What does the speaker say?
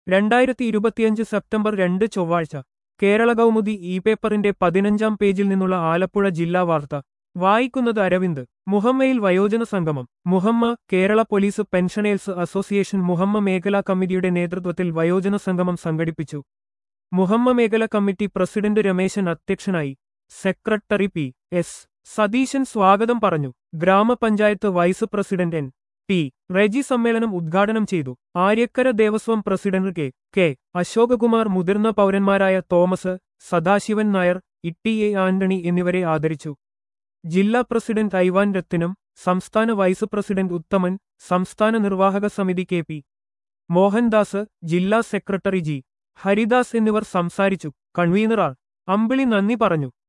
രണ്ടായിരത്തി ഇരുപത്തിയഞ്ച് സെപ്റ്റംബർ രണ്ട് ചൊവ്വാഴ്ച കേരള കൗമുദി ഇ പേപ്പറിന്റെ പതിനഞ്ചാം പേജിൽ നിന്നുള്ള ആലപ്പുഴ ജില്ലാ വാർത്ത വായിക്കുന്നത് അരവിന്ദ് മുഹമ്മയിൽ വയോജന സംഗമം Muhamma Kerala police pensioners association Muhamma മേഖലാ കമ്മിറ്റിയുടെ നേതൃത്വത്തിൽ വയോജന സംഗമം സംഘടിപ്പിച്ചു മുഹമ്മ മേഖല കമ്മിറ്റി പ്രസിഡന്റ് രമേശൻ അധ്യക്ഷനായി സെക്രട്ടറി പി എസ് സതീശൻ സ്വാഗതം പറഞ്ഞു ഗ്രാമപഞ്ചായത്ത് vice president N P Reji സമ്മേളനം ഉദ്ഘാടനം ചെയ്തു Aryakkara Devaswom president K K Asokakumar മുതിർന്ന പൗരന്മാരായ തോമസ് സദാശിവൻ നായർ ഇട്ടി എ ആന്റണി എന്നിവരെ ആദരിച്ചു ജില്ലാ പ്രസിഡന്റ് ഐവാൻ രത്തിനം സംസ്ഥാന വൈസ് പ്രസിഡന്റ് ഉത്തമൻ സംസ്ഥാന നിർവാഹക സമിതി കെ പി മോഹൻദാസ് ജില്ലാ സെക്രട്ടറി ജി ഹരിദാസ് എന്നിവർ സംസാരിച്ചു കൺവീനർ ആർ അമ്പിളി നന്ദി പറഞ്ഞു